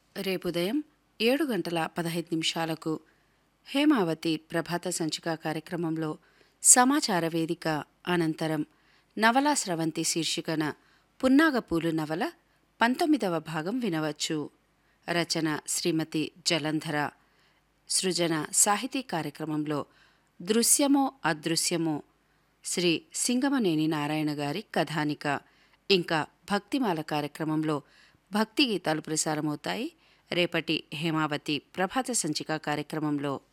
రేపు ఉదయం ఏడు గంటల పదహైదు నిమిషాలకు హేమావతి ప్రభాత సంచిక కార్యక్రమంలో సమాచార వేదిక అనంతరం నవలా స్రవంతి శీర్షికన పున్నాగపూలు నవల పంతొమ్మిదవ భాగం వినవచ్చు రచన శ్రీమతి జలంధర సృజన సాహితీ కార్యక్రమంలో దృశ్యమో అదృశ్యమో శ్రీ సింగమనేని నారాయణ గారి కథానిక ఇంకా భక్తిమాల కార్యక్రమంలో భక్తి గీతాలు ప్రసారమవుతాయి రేపటి హేమావతి ప్రభాత సంచిక కార్యక్రమంలో